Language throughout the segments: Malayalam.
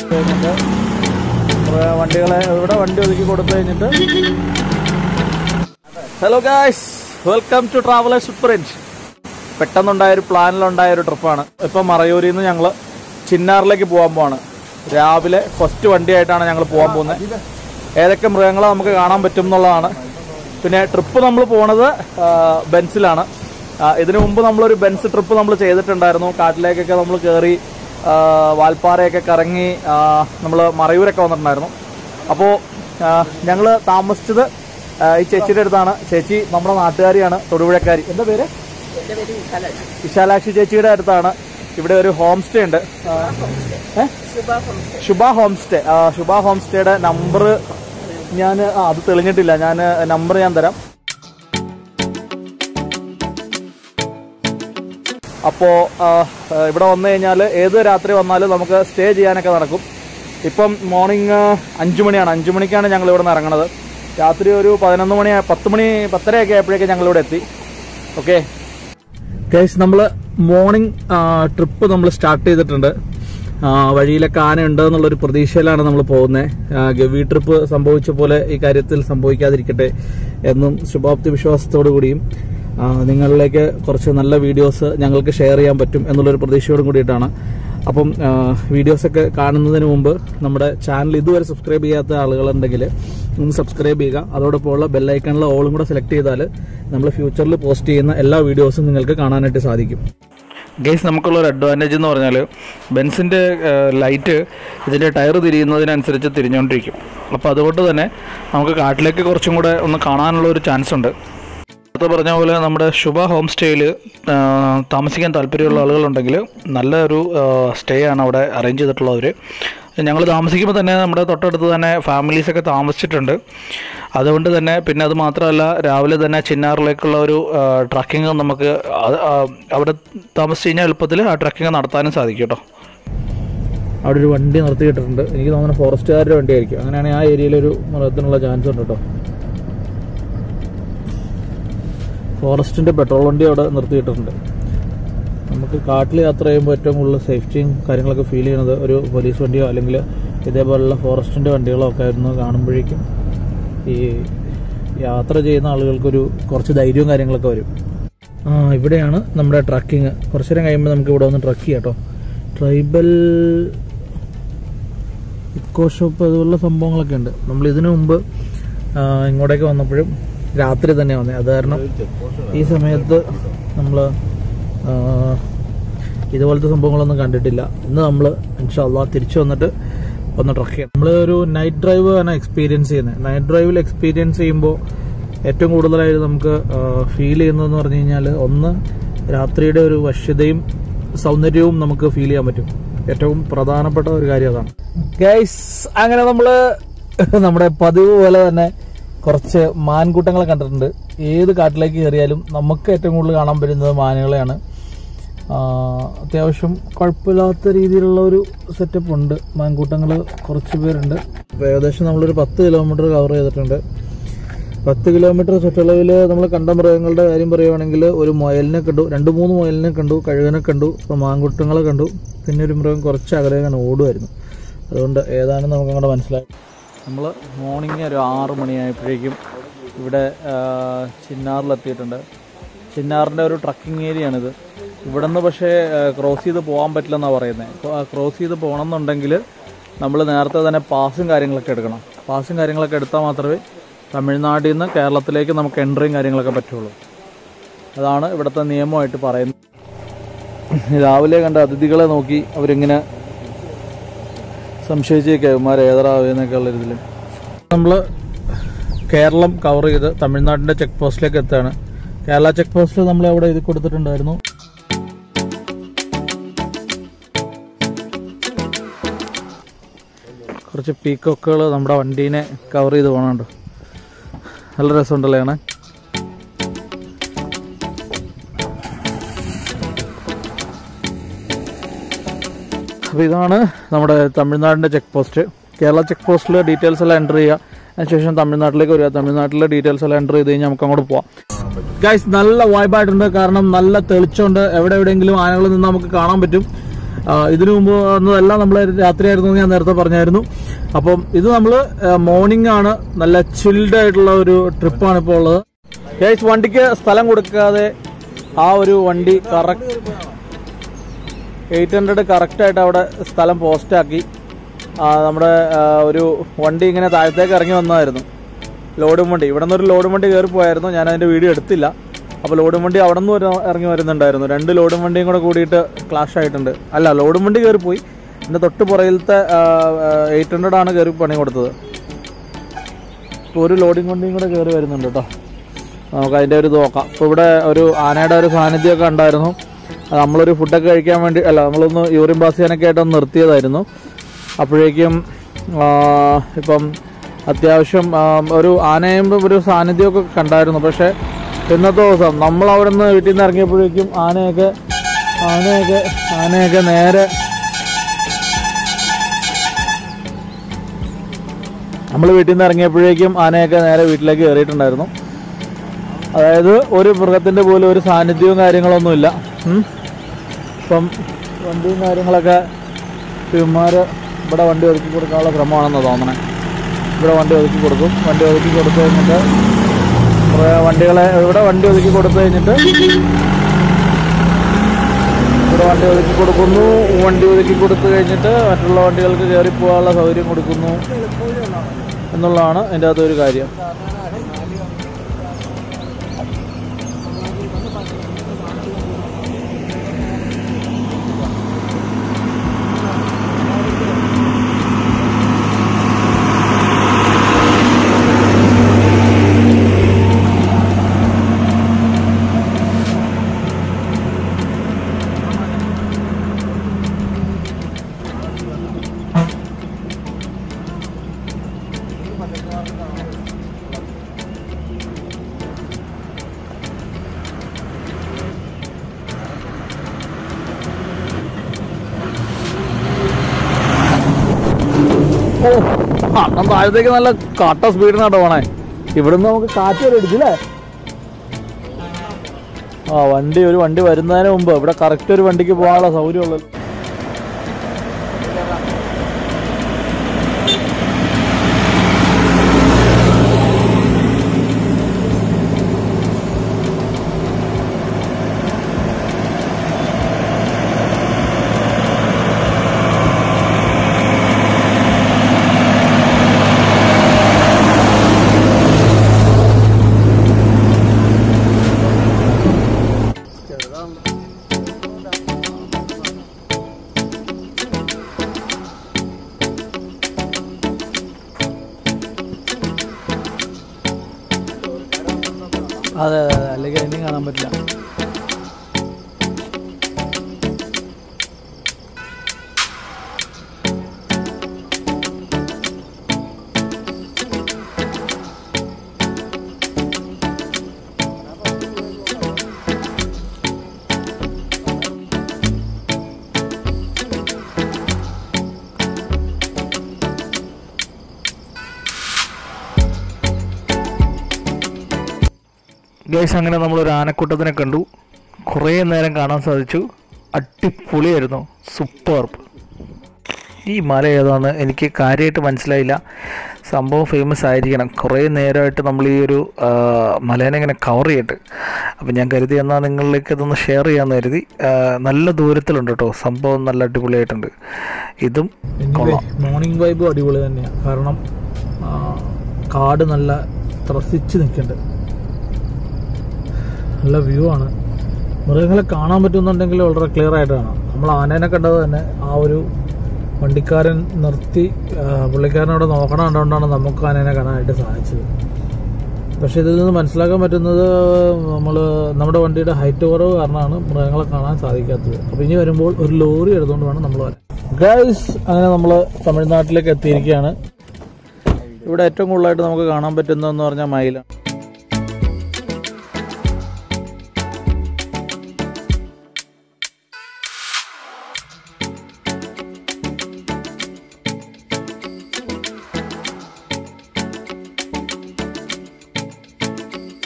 കഴിഞ്ഞിട്ട് കുറേ വണ്ടികളെ ഇവിടെ വണ്ടി ഒതുക്കി കൊടുത്തു കഴിഞ്ഞിട്ട് hello guys welcome to travellers print പെട്ടെന്നുണ്ടായ ഒരു പ്ലാനിലുണ്ടായ ഒരു ട്രിപ്പാണ് ഇപ്പം മറയൂരിൽ നിന്ന് ഞങ്ങൾ ചിന്നാറിലേക്ക് പോകാൻ പോവാണ് രാവിലെ ഫസ്റ്റ് വണ്ടിയായിട്ടാണ് ഞങ്ങൾ പോകാൻ പോകുന്നത് ഏതൊക്കെ മൃഗങ്ങളെ നമുക്ക് കാണാൻ പറ്റും എന്നുള്ളതാണ് പിന്നെ ട്രിപ്പ് നമ്മൾ പോണത് ആ, ബെൻസിലാണ് ആ, ഇതിനു മുമ്പ് നമ്മളൊരു ബെൻസ് ട്രിപ്പ് നമ്മൾ ചെയ്തിട്ടുണ്ടായിരുന്നു കാട്ടിലേക്കൊക്കെ നമ്മൾ കയറി ആ, വാൽപ്പാറയൊക്കെ കറങ്ങി നമ്മൾ മറയൂരൊക്കെ വന്നിട്ടുണ്ടായിരുന്നു അപ്പോൾ ഞങ്ങൾ താമസിച്ചത് ആ, ഈ ചേച്ചിയുടെ അടുത്താണ് ചേച്ചി നമ്മുടെ നാട്ടുകാരിയാണ് തൊടുപുഴക്കാരി എന്താ പേര് വിശാലാക്ഷി ചേച്ചിയുടെ അടുത്താണ് ഇവിടെ ഒരു ഹോം സ്റ്റേ ഉണ്ട് ആ, ഏ? ശുഭ ഹോം സ്റ്റേ ആ, ശുഭ ഹോം സ്റ്റേയുടെ നമ്പർ ഞാൻ ആ അത് തെളിഞ്ഞിട്ടില്ല ഞാൻ നമ്പർ ഞാൻ തരാം അപ്പോൾ ഇവിടെ വന്നു കഴിഞ്ഞാൽ ഏത് രാത്രി വന്നാലും നമുക്ക് സ്റ്റേ ചെയ്യാനൊക്കെ നടക്കും ഇപ്പം മോർണിംഗ് അഞ്ചു മണിയാണ് അഞ്ചു മണിക്കാണ് ഞങ്ങൾ ഇവിടെ നിന്ന് ഇറങ്ങണത് രാത്രി ഒരു പതിനൊന്ന് മണി പത്ത് മണി പത്തരയൊക്കെ ആയപ്പോഴേക്കും ഞങ്ങൾ ഇവിടെ എത്തി ഓക്കെ കേസ് നമ്മൾ മോർണിംഗ് ട്രിപ്പ് നമ്മൾ സ്റ്റാർട്ട് ചെയ്തിട്ടുണ്ട് ആ, വഴിയിലൊക്കെ ആന ഉണ്ട് എന്നുള്ളൊരു പ്രതീക്ഷയിലാണ് നമ്മൾ പോകുന്നത് ഗവി ട്രിപ്പ് സംഭവിച്ച പോലെ ഈ കാര്യത്തിൽ സംഭവിക്കാതിരിക്കട്ടെ എന്നും ശുഭാപ്തി വിശ്വാസത്തോടു കൂടിയും ആ, നിങ്ങളിലേക്ക് കുറച്ച് നല്ല വീഡിയോസ് ഞങ്ങൾക്ക് ഷെയർ ചെയ്യാൻ പറ്റും എന്നുള്ളൊരു പ്രതീക്ഷയോടും കൂടിയിട്ടാണ് അപ്പം ആ, വീഡിയോസൊക്കെ കാണുന്നതിന് മുമ്പ് നമ്മുടെ ചാനൽ ഇതുവരെ സബ്സ്ക്രൈബ് ചെയ്യാത്ത ആളുകളുണ്ടെങ്കിൽ ഒന്ന് സബ്സ്ക്രൈബ് ചെയ്യുക അതോടൊപ്പമുള്ള ബെല്ലൈക്കണിലെ ഓളും കൂടെ സെലക്ട് ചെയ്താൽ നമ്മൾ ഫ്യൂച്ചറിൽ പോസ്റ്റ് ചെയ്യുന്ന എല്ലാ വീഡിയോസും നിങ്ങൾക്ക് കാണാനായിട്ട് സാധിക്കും ഗേസ് നമുക്കുള്ള ഒരു അഡ്വാൻറ്റേജ് എന്ന് പറഞ്ഞാൽ ബെൻസിൻ്റെ ലൈറ്റ് ഇതിൻ്റെ ടയർ തിരിയുന്നതിനനുസരിച്ച് തിരിഞ്ഞുകൊണ്ടിരിക്കും അപ്പോൾ അതുകൊണ്ട് തന്നെ നമുക്ക് കാട്ടിലേക്ക് കുറച്ചും കൂടെ ഒന്ന് കാണാനുള്ള ഒരു ചാൻസ് ഉണ്ട് നേരത്തെ പറഞ്ഞ പോലെ നമ്മുടെ ശുഭ ഹോം സ്റ്റേയിൽ താമസിക്കാൻ താല്പര്യമുള്ള ആളുകളുണ്ടെങ്കിൽ നല്ലൊരു സ്റ്റേ ആണ് അവിടെ അറേഞ്ച് ചെയ്തിട്ടുള്ളവർ ഞങ്ങൾ താമസിക്കുമ്പോൾ തന്നെ നമ്മുടെ തൊട്ടടുത്ത് തന്നെ ഫാമിലീസൊക്കെ താമസിച്ചിട്ടുണ്ട് അതുകൊണ്ട് തന്നെ പിന്നെ അത് മാത്രമല്ല രാവിലെ തന്നെ ചിന്നാറിലേക്കുള്ള ഒരു ട്രക്കിങ് നമുക്ക് അത്, ആ, അവിടെ താമസിച്ച് കഴിഞ്ഞാൽ എളുപ്പത്തിൽ ആ ട്രക്കിങ് നടത്താനും സാധിക്കും കേട്ടോ അവിടെ ഒരു വണ്ടി നിർത്തിയിട്ടിട്ടുണ്ട് എനിക്ക് തോന്നുന്നു ഫോറസ്റ്റുകാരുടെ വണ്ടിയായിരിക്കും അങ്ങനെയാണെങ്കിൽ ആ ഏരിയയിലൊരു മൃഗത്തിനുള്ള ചാൻസ് ഉണ്ട് കേട്ടോ ഫോറസ്റ്റിന്റെ പെട്രോൾ വണ്ടി അവിടെ നിർത്തിയിട്ടുണ്ട് നമുക്ക് കാട്ടിൽ യാത്ര ചെയ്യുമ്പോൾ ഏറ്റവും കൂടുതൽ സേഫ്റ്റിയും കാര്യങ്ങളൊക്കെ ഫീൽ ചെയ്യുന്നത് ഒരു പോലീസ് വണ്ടിയോ അല്ലെങ്കിൽ ഇതേപോലുള്ള ഫോറസ്റ്റിന്റെ വണ്ടികളോ ഒക്കെ ആയിരുന്നു കാണുമ്പോഴേക്കും ഈ യാത്ര ചെയ്യുന്ന ആളുകൾക്കൊരു കുറച്ച് ധൈര്യവും കാര്യങ്ങളൊക്കെ വരും ആ ഇവിടെയാണ് നമ്മുടെ ട്രക്കിങ് കുറച്ചു നേരം കഴിയുമ്പോൾ നമുക്ക് ഇവിടെ വന്ന് ട്രക്ക് ചെയ്യാം കേട്ടോ ട്രൈബൽ ഇക്കോ ഷോപ്പ് അതുപോലുള്ള സംഭവങ്ങളൊക്കെ ഉണ്ട് നമ്മൾ ഇതിനു മുമ്പ് ആ, ഇങ്ങോട്ടേക്ക് വന്നപ്പോഴും രാത്രി തന്നെ വന്നത് അത് കാരണം ഈ സമയത്ത് നമ്മൾ ഇതുപോലത്തെ സംഭവങ്ങളൊന്നും കണ്ടിട്ടില്ല ഇന്ന് നമ്മൾ ഇൻഷാല്ല തിരിച്ചു വന്നിട്ട് ഒന്ന് ട്രക്ക് ചെയ്യാം നമ്മൾ ഒരു നൈറ്റ് ഡ്രൈവ് ആണ് എക്സ്പീരിയൻസ് ചെയ്യുന്നത് നൈറ്റ് ഡ്രൈവിൽ എക്സ്പീരിയൻസ് ചെയ്യുമ്പോൾ ഏറ്റവും കൂടുതലായിട്ട് നമുക്ക് ഫീൽ ചെയ്യുന്നതെന്ന് പറഞ്ഞു കഴിഞ്ഞാൽ ഒന്ന് രാത്രിയുടെ ഒരു വശ്യതയും സൗന്ദര്യവും നമുക്ക് ഫീൽ ചെയ്യാൻ പറ്റും ഏറ്റവും പ്രധാനപ്പെട്ട ഒരു കാര്യം അതാണ് ഗൈസ് അങ്ങനെ നമ്മള് നമ്മുടെ പതിവ് പോലെ തന്നെ കുറച്ച് മാൻകൂട്ടങ്ങളെ കണ്ടിട്ടുണ്ട് ഏത് കാട്ടിലേക്ക് കയറിയാലും നമുക്ക് ഏറ്റവും കൂടുതൽ കാണാൻ പറ്റുന്നത് മാനുകളെയാണ് ആ, അത്യാവശ്യം കുഴപ്പമില്ലാത്ത രീതിയിലുള്ള ഒരു സെറ്റപ്പ് ഉണ്ട് മാൻകൂട്ടങ്ങൾ കുറച്ച് പേരുണ്ട് അപ്പോൾ ഏകദേശം നമ്മളൊരു പത്ത് കിലോമീറ്റർ കവർ ചെയ്തിട്ടുണ്ട് പത്ത് കിലോമീറ്റർ ചുറ്റളവിൽ നമ്മൾ കണ്ട മൃഗങ്ങളുടെ കാര്യം പറയുവാണെങ്കിൽ ഒരു മുയലിനെ കണ്ടു രണ്ട് മൂന്ന് മുയലിനെ കണ്ടു കഴുകനെ കണ്ടു ഇപ്പോൾ മാങ്കുട്ടങ്ങളെ കണ്ടു പിന്നെ ഒരു മൃഗം കുറച്ച് അകലേക്കാണ് ഓടുമായിരുന്നു അതുകൊണ്ട് ഏതാണെന്ന് നമുക്ക് അങ്ങോട്ട് മനസ്സിലായി നമ്മൾ മോർണിംഗ് ഒരു ആറ് മണിയായപ്പോഴേക്കും ഇവിടെ ആ, ചിന്നാറിലെത്തിയിട്ടുണ്ട് ചിന്നാറിൻ്റെ ഒരു ട്രക്കിംഗ് ഏരിയയാണിത് ഇവിടെ നിന്ന് പക്ഷേ ക്രോസ് ചെയ്ത് പോകാൻ പറ്റില്ലെന്നാണ് പറയുന്നത് ക്രോസ് ചെയ്ത് പോകണമെന്നുണ്ടെങ്കിൽ നമ്മൾ നേരത്തെ തന്നെ പാസും കാര്യങ്ങളൊക്കെ എടുക്കണം പാസും കാര്യങ്ങളൊക്കെ എടുത്താൽ മാത്രമേ തമിഴ്നാട്ടിൽ നിന്ന് കേരളത്തിലേക്ക് നമുക്ക് എൻട്രിയും കാര്യങ്ങളൊക്കെ പറ്റുള്ളൂ അതാണ് ഇവിടുത്തെ നിയമമായിട്ട് പറയുന്നത് രാവിലെ കണ്ട അതിഥികളെ നോക്കി അവരിങ്ങനെ സംശയിച്ചേക്കാം ഇവന്മാർ ഏതറാവുന്നൊക്കെ ഉള്ള ഇതിൽ നമ്മൾ കേരളം കവർ ചെയ്ത് തമിഴ്നാടിൻ്റെ ചെക്ക് പോസ്റ്റിലേക്ക് എത്തുകയാണ് കേരള ചെക്ക് പോസ്റ്റിൽ നമ്മൾ അവിടെ എഴുതി കൊടുത്തിട്ടുണ്ടായിരുന്നു കുറച്ച് പീക്കോക്കുകൾ നമ്മുടെ വണ്ടീനെ കവർ ചെയ്ത് പോകണുണ്ട് നല്ല രസമുണ്ടല്ലേ കാണാൻ അപ്പോൾ ഇതാണ് നമ്മുടെ തമിഴ്നാടിൻ്റെ ചെക്ക് പോസ്റ്റ് കേരള ചെക്ക് പോസ്റ്റിൽ ഡീറ്റെയിൽസ് എല്ലാം എൻ്റർ ചെയ്യുക അതിനുശേഷം തമിഴ്നാട്ടിലേക്ക് വരിക തമിഴ്നാട്ടിലെ ഡീറ്റെയിൽസ് എല്ലാം എൻ്റർ ചെയ്ത് കഴിഞ്ഞാൽ നമുക്ക് അങ്ങോട്ട് പോവാം ഗൈസ് നല്ല വൈബായിട്ടുണ്ട് കാരണം നല്ല തെളിച്ചമുണ്ട് എവിടെ എവിടെയെങ്കിലും ആനകൾ നിന്ന് നമുക്ക് കാണാൻ പറ്റും ആ, ഇതിനു മുമ്പ് വന്നതെല്ലാം നമ്മൾ രാത്രിയായിരുന്നു എന്ന് ഞാൻ നേരത്തെ പറഞ്ഞായിരുന്നു അപ്പം ഇത് നമ്മൾ മോർണിംഗ് ആണ് നല്ല ചിൽഡ് ആയിട്ടുള്ള ഒരു ട്രിപ്പാണ് ഇപ്പോൾ ഉള്ളത് ഗൈസ് വണ്ടിക്ക് സ്ഥലം കൊടുക്കാതെ ആ ഒരു വണ്ടി കറക്റ്റ് എയ്റ്റ് ഹൺഡ്രഡ് കറക്റ്റായിട്ട് അവിടെ സ്ഥലം പോസ്റ്റാക്കി ആ, നമ്മുടെ ആ, ഒരു വണ്ടി ഇങ്ങനെ താഴത്തേക്ക് ഇറങ്ങി വന്നതായിരുന്നു ലോഡും വണ്ടി ഇവിടെ നിന്ന് ഒരു ലോഡും വണ്ടി കയറി പോയായിരുന്നു ഞാൻ അതിൻ്റെ വീഡിയോ എടുത്തില്ല അപ്പോൾ ലോഡും വണ്ടി അവിടെ നിന്ന് ഒരു ഇറങ്ങി വരുന്നുണ്ടായിരുന്നു രണ്ട് ലോഡും വണ്ടിയും കൂടെ കൂടിയിട്ട് ക്ലാഷ് ആയിട്ടുണ്ട് അല്ല ലോഡും വണ്ടി കയറി പോയി എൻ്റെ തൊട്ട് പുറകിലത്തെ എയ്റ്റ് ഹൺഡ്രഡ് ആണ് കയറി പണി കൊടുത്തത് ഇപ്പോൾ ഒരു ലോഡിംഗ് വണ്ടിയും കൂടെ കയറി വരുന്നുണ്ട് കേട്ടോ നമുക്ക് അതിൻ്റെ ഒരു ഇത് നോക്കാം ഇപ്പോൾ ഇവിടെ ഒരു ആനയുടെ ഒരു സാന്നിധ്യമൊക്കെ ഉണ്ടായിരുന്നു അത് നമ്മളൊരു ഫുഡൊക്കെ കഴിക്കാൻ വേണ്ടി അല്ല നമ്മളൊന്ന് യൂറിൻ പാസ് ചെയ്യാനൊക്കെ ആയിട്ടൊന്ന് നിർത്തിയതായിരുന്നു അപ്പോഴേക്കും ആ, ഇപ്പം അത്യാവശ്യം ആ, ഒരു ആനയും ഒരു സാന്നിധ്യമൊക്കെ കണ്ടായിരുന്നു പക്ഷേ ഇന്നത്തെ ദിവസം നമ്മൾ അവിടെ നിന്ന് വീട്ടിൽ നിന്ന് ഇറങ്ങിയപ്പോഴേക്കും ആനയൊക്കെ ആനയൊക്കെ ആനയൊക്കെ നേരെ നമ്മൾ വീട്ടിൽ നിന്ന് ഇറങ്ങിയപ്പോഴേക്കും ആനയൊക്കെ നേരെ വീട്ടിലേക്ക് കയറിയിട്ടുണ്ടായിരുന്നു അതായത് ഒരു മൃഗത്തിൻ്റെ പോലും ഒരു സാന്നിധ്യവും കാര്യങ്ങളൊന്നുമില്ല ഉം. ഇപ്പം വണ്ടിയും കാര്യങ്ങളൊക്കെ ഇവന്മാർ ഇവിടെ വണ്ടി ഒതുക്കി കൊടുക്കാനുള്ള ശ്രമമാണെന്ന് തോന്നണേ ഇവിടെ വണ്ടി ഒതുക്കി കൊടുക്കും വണ്ടി ഒതുക്കി കൊടുത്തു കഴിഞ്ഞിട്ട് കുറേ വണ്ടികളെ ഇവിടെ വണ്ടി ഒതുക്കി കൊടുത്തു കഴിഞ്ഞിട്ട് ഇവിടെ വണ്ടി ഒതുക്കി കൊടുക്കുന്നു വണ്ടി ഒതുക്കി കൊടുത്തു കഴിഞ്ഞിട്ട് മറ്റുള്ള വണ്ടികൾക്ക് കയറി പോകാനുള്ള സൗകര്യം കൊടുക്കുന്നു എന്നുള്ളതാണ് എൻ്റെ അകത്തൊരു കാര്യം ഓ അണ്ണം താഴത്തേക്ക് നല്ല കട്ട സ്പീഡിനാട്ടോ പോണേ ഇവിടുന്ന് നമുക്ക് കാറ്റ് വരെ അടിച്ചില്ലേ ആ വണ്ടി ഒരു വണ്ടി വരുന്നതിന് മുമ്പ് ഇവിടെ കറക്റ്റ് ഒരു വണ്ടിക്ക് പോകാനുള്ള സൗകര്യമുള്ളത് അതെ അതെ അതെ അല്ലെങ്കിൽ അതിനെയും കാണാൻ പറ്റില്ല ഗൈസ് അങ്ങനെ നമ്മളൊരു ആനക്കൂട്ടത്തിനെ കണ്ടു കുറേ നേരം കാണാൻ സാധിച്ചു അടിപൊളിയായിരുന്നു സൂപ്പർബ് ഈ മല ഏതാണ് എനിക്ക് കാര്യമായിട്ട് മനസ്സിലായില്ല സംഭവം ഫേമസ് ആയിരിക്കണം കുറേ നേരമായിട്ട് നമ്മൾ ഈ ഒരു ആ, മലേനെ ഇങ്ങനെ കവർ ചെയ്തിട്ട് അപ്പം ഞാൻ കരുതി എന്നാൽ നിങ്ങളിലേക്ക് ഇതൊന്ന് ഷെയർ ചെയ്യാമെന്ന് കരുതി ആ, നല്ല ദൂരത്തിലുണ്ട് കേട്ടോ സംഭവം നല്ല അടിപൊളിയായിട്ടുണ്ട് ഇതും മോർണിംഗ് വൈബും അടിപൊളി തന്നെയാണ് കാരണം ആ, കാട് നല്ല ത്രസിച്ച് നിൽക്കുന്നുണ്ട് നല്ല വ്യൂ ആണ് മൃഗങ്ങളെ കാണാൻ പറ്റുന്നുണ്ടെങ്കിൽ വളരെ ക്ലിയർ ആയിട്ട് കാണാം നമ്മൾ ആനേനെ കണ്ടത് തന്നെ ആ ഒരു വണ്ടിക്കാരൻ നിർത്തി ആ, പുള്ളിക്കാരൻ അവിടെ നോക്കണം കണ്ടുകൊണ്ടാണ് നമുക്ക് ആനേനെ കാണാനായിട്ട് സാധിച്ചത് പക്ഷെ ഇതിൽ നിന്ന് മനസ്സിലാക്കാൻ പറ്റുന്നത് നമ്മൾ നമ്മുടെ വണ്ടിയുടെ ഹൈറ്റ് കുറവ് കാരണമാണ് മൃഗങ്ങളെ കാണാൻ സാധിക്കാത്തത് അപ്പോൾ ഇനി വരുമ്പോൾ ഒരു ലോറി എടുത്തുകൊണ്ട് വേണം നമ്മൾ വരാൻ ഗൈസ് അങ്ങനെ നമ്മൾ തമിഴ്നാട്ടിലേക്ക് എത്തിയിരിക്കുകയാണ് ഇവിടെ ഏറ്റവും കൂടുതലായിട്ട് നമുക്ക് കാണാൻ പറ്റുന്നതെന്ന് പറഞ്ഞാൽ മയിലാണ്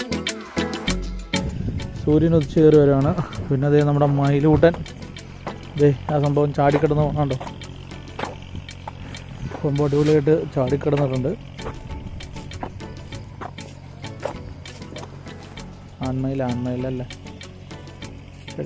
സൂര്യൻ ഉദിച്ചു കയറി വരികയാണ് പിന്നെ അതേ നമ്മുടെ മയിലൂട്ടൻ ദേ ആ സംഭവം ചാടിക്കിടന്ന് കണ്ടോ സംഭവം അടിപൊളിയായിട്ട് ചാടിക്കിടന്നിട്ടുണ്ട് ആൺമയിൽ ആൺമയിലല്ലേ ശരി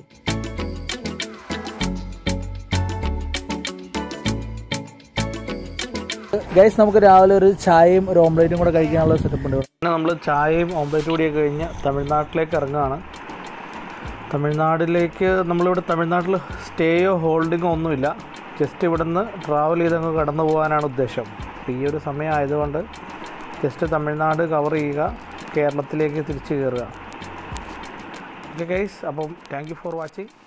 ഗൈസ് നമുക്ക് രാവിലെ ഒരു ചായയും ഒരു ഓംലേറ്റും കൂടെ കഴിക്കാനുള്ള സെറ്റപ്പ് ഉണ്ട് പിന്നെ നമ്മൾ ചായയും ഓംലേറ്റും കൂടിയൊക്കെ കഴിഞ്ഞ് തമിഴ്നാട്ടിലേക്ക് ഇറങ്ങുകയാണ് തമിഴ്നാട്ടിലേക്ക് നമ്മളിവിടെ തമിഴ്നാട്ടിൽ സ്റ്റേയോ ഹോൾഡിങ്ങോ ഒന്നുമില്ല ജസ്റ്റ് ഇവിടുന്ന് ട്രാവൽ ചെയ്തങ്ങ് കടന്നു പോകാനാണ് ഉദ്ദേശം അപ്പോൾ ഈ ഒരു സമയം ആയതുകൊണ്ട് ജസ്റ്റ് തമിഴ്നാട് കവർ ചെയ്യുക കേരളത്തിലേക്ക് തിരിച്ചു കയറുക ഓക്കെ ഗൈസ് അപ്പം താങ്ക് യു ഫോർ വാച്ചിങ്